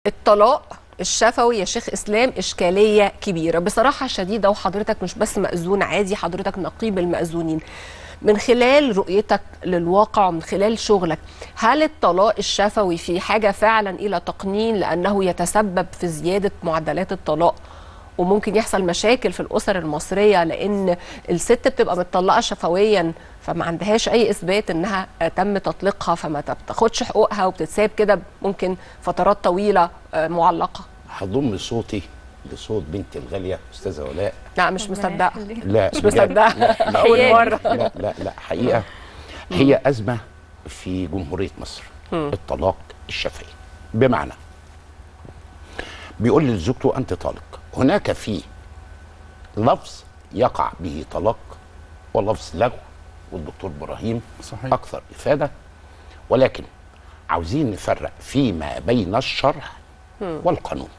الطلاق الشفوي يا شيخ اسلام اشكاليه كبيره بصراحه شديده وحضرتك مش بس مأذون عادي حضرتك نقيب المأذونين من خلال رؤيتك للواقع ومن خلال شغلك هل الطلاق الشفوي في حاجه فعلا الى تقنين لانه يتسبب في زياده معدلات الطلاق وممكن يحصل مشاكل في الاسر المصريه لان الست بتبقى متطلقه شفويا فما عندهاش اي اثبات انها تم تطليقها فما بتاخدش حقوقها وبتتساب كده ممكن فترات طويله آه، معلقه هضم صوتي لصوت بنتي الغاليه استاذه ولاء لا مش مصدقه لا مش بجد. مصدقه لا لا اول مره لا لا لا حقيقه هي ازمه في جمهوريه مصر الطلاق الشفهي بمعنى بيقول لزوجته انت طالق هناك في لفظ يقع به طلاق ولفظ لغو والدكتور ابراهيم صحيح. اكثر افاده ولكن عاوزين نفرق فيما بين الشرع والقانون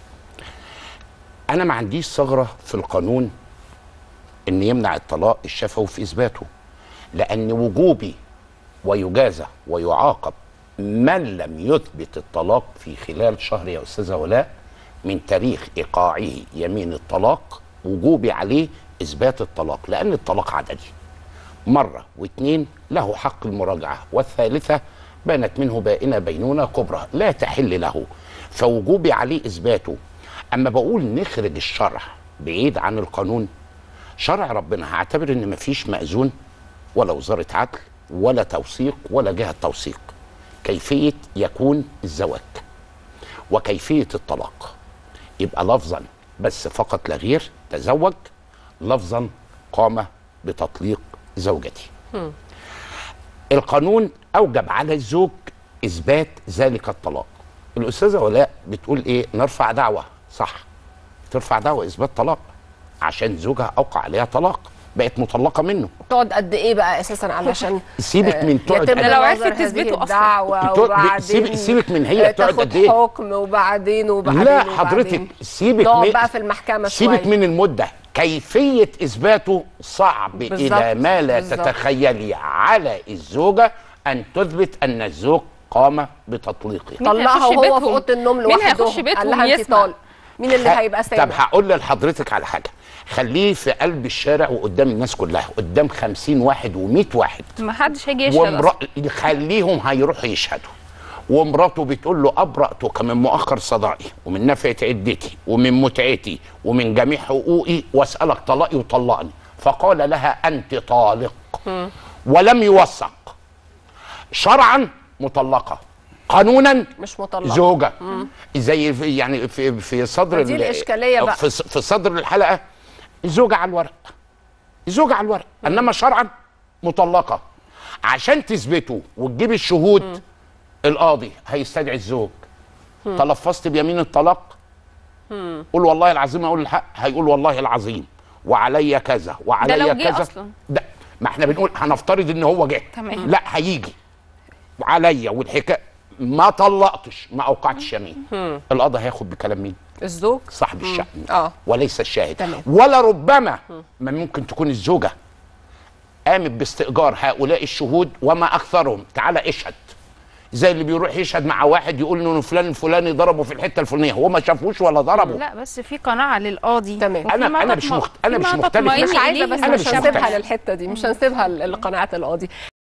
انا ما عنديش ثغره في القانون ان يمنع الطلاق الشفوي في اثباته لان وجوبي ويجازى ويعاقب من لم يثبت الطلاق في خلال شهر يا استاذه ولاء من تاريخ ايقاعه يمين الطلاق وجوبي عليه اثبات الطلاق لان الطلاق عددي مره واثنين له حق المراجعه والثالثه بانت منه بائنه بينونه كبرى لا تحل له فوجوبي عليه اثباته اما بقول نخرج الشرع بعيد عن القانون شرع ربنا هعتبر ان مفيش مأذون ولا وزاره عدل ولا توثيق ولا جهه توثيق كيفيه يكون الزواج وكيفيه الطلاق يبقى لفظا بس فقط لا غير تزوج لفظا قام بتطليق زوجتي القانون اوجب على الزوج اثبات ذلك الطلاق الاستاذه ولاء بتقول ايه نرفع دعوه صح ترفع دعوه اثبات طلاق عشان زوجها اوقع عليها طلاق بقت مطلقه منه تقعد قد ايه بقى اساسا علشان سيبك آه، من تقعد يتم قد- لو نظر عرفت هذه تثبته أصلاً. الدعوة تقعد- وبعدين سيبك- سيبك من هي آه، تقعد تاخد قد إيه؟ حكم وبعدين وبعدين لا وبعدين. حضرتك سيبك نقعد من بقى في المحكمة سيبك شوية. من المده كيفيه اثباته صعب بالظبط، الى ما لا بالظبط. تتخيلي على الزوجه ان تثبت ان الزوج قام بتطليقها مين طلقها هيخش وهو في بيتهم؟ اوضه النوم مين لوحده هيخش بيتهم قال لها انت يسمع؟ طالق مين اللي هيبقى طب سامع هقول لحضرتك على حاجه خليه في قلب الشارع وقدام الناس كلها قدام خمسين واحد ومئة واحد ما حدش هيجي يشهد ومرا... أصلاً. خليهم هيروحوا يشهدوا ومراته بتقول له أبرأتك من مؤخر صداقي ومن نفعة عدتي ومن متعتي ومن جميع حقوقي واسألك طلاقي وطلقني فقال لها أنت طالق ولم يوثق شرعا مطلقة قانونا مش مطلقة زوجة زي في يعني في في صدر فدي ال- الإشكالية بقى. في, في صدر الحلقة زوجة على الورق زوجة على الورق انما شرعا مطلقة عشان تثبته وتجيب الشهود القاضي هيستدعي الزوج تلفظت بيمين الطلاق قول والله العظيم اقول الحق هيقول والله العظيم وعليا كذا وعليا ده لو جه كذا أصلاً. ده ما احنا بنقول هنفترض ان هو جه تمام. لا هيجي عليا والحكايه ما طلقتش ما اوقعتش يمين القاضي هياخد بكلام مين الزوج صاحب الشأن اه وليس الشاهد تمام. ولا ربما ما ممكن تكون الزوجة قامت باستئجار هؤلاء الشهود وما أكثرهم تعالى اشهد زي اللي بيروح يشهد مع واحد يقول انه فلان الفلاني ضربه في الحته الفلانيه هو ما شافوش ولا ضربه لا بس في قناعه للقاضي تمام. وفي أنا- ما أنا مش تطمئن- مخت- أنا في مش ما مختلف. تطمئن مش مش عايزه إليه بس أنا مش مش هنسيبها مختلف. للحته دي مش هنسيبها لقناعات القاضي